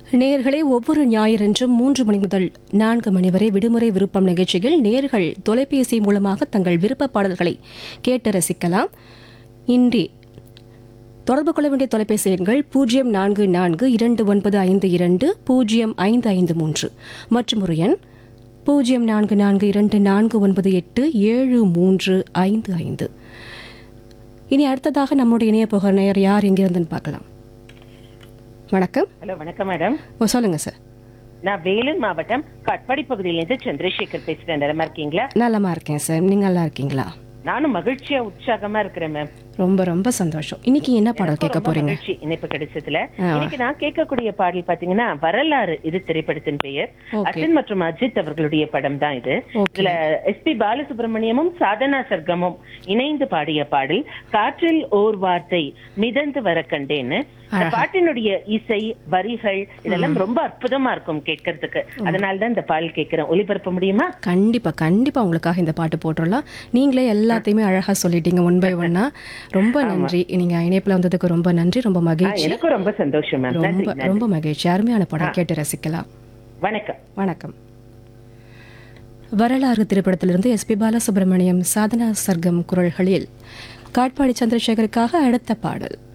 நேயர்களே ஒவ்வொரு ஞாயிறன்றும் மூன்று மணி முதல் நான்கு மணி வரை விடுமுறை விருப்பம் நிகழ்ச்சியில் நேர்கள் தொலைபேசி மூலமாக தங்கள் விருப்ப பாடல்களை கேட்டு ரசிக்கலாம் இன்றி தொடர்பு கொள்ள வேண்டிய தொலைபேசி எண்கள் பூஜ்ஜியம் நான்கு நான்கு இரண்டு ஒன்பது ஐந்து இரண்டு பூஜ்ஜியம் ஐந்து ஐந்து மூன்று மற்றும் ஒரு எண் பூஜ்ஜியம் நான்கு நான்கு இரண்டு நான்கு ஒன்பது எட்டு ஏழு மூன்று ஐந்து ஐந்து இனி அடுத்ததாக நம்முடைய இணைய புகழ் நேயர் யார் எங்கிருந்துன்னு பார்க்கலாம் வணக்கம் ஹலோ வணக்கம் மேடம் ஓ சொல்லுங்க சார் நான் வேலூர் மாவட்டம் காட்பாடி பகுதியிலேருந்து சந்திரசேகர் பேசுறேன் நலமா இருக்கீங்களா நலமா இருக்கேன் சார் நீங்க நல்லா இருக்கீங்களா நானும் மகிழ்ச்சியா உற்சாகமா இருக்கிறேன் மேம் ரொம்ப ரொம்ப சந்தோஷம் இன்னைக்கு என்ன பாடல் கேட்க ரொம்ப போறீங்க மகிழ்ச்சி இணைப்பு கிடைச்சதுல ஆ. இன்னைக்கு நான் கேட்கக்கூடிய பாடல் பாத்தீங்கன்னா வரலாறு இது திரைப்படத்தின் பெயர் Okay. அர்ஜுன் மற்றும் அஜித் அவர்களுடைய படம் தான் இது Okay. இதுல எஸ்பி பாலசுப்ரமணியமும் சாதனா சர்க்கமும் இணைந்து பாடிய பாடல் காற்றில் ஓர் வார்த்தை மிதந்து வர கண்டேன்னு இந்த பாட்டினுடைய இசை வரிகள் இதெல்லாம் ரொம்ப அற்புதமா இருக்கும் கேட்கறதுக்கு அதனால தான் இந்த பாடல் கேட்கிறேன் ஒளிபரப்ப முடியுமா கண்டிப்பா கண்டிப்பா உங்களுக்காக இந்த பாட்டு போட்டுடலாம் நீங்களே எல்லாத்தையுமே அழகா சொல்லிட்டீங்க ஒன் பை ஒன்னா ரொம்ப நன்றி நீங்க இணைப்புல வந்ததுக்கு ரொம்ப நன்றி ரொம்ப ஆ, மகிழ்ச்சி எனக்கும் ரொம்ப சந்தோஷம் மேம் நன்றி ரொம்ப நன்றி. ரொம்ப மகிழ்ச்சி அருமையான படம் கேட்டு ரசிக்கலாம் வணக்கம் வணக்கம் வரலாறு திரைப்படத்திலிருந்து எஸ்பி பாலசுப்ரமணியம் சாதனா சர்க்கம் குரல்களில் காட்பாடி சந்திரசேகருக்காக அடுத்த பாடல்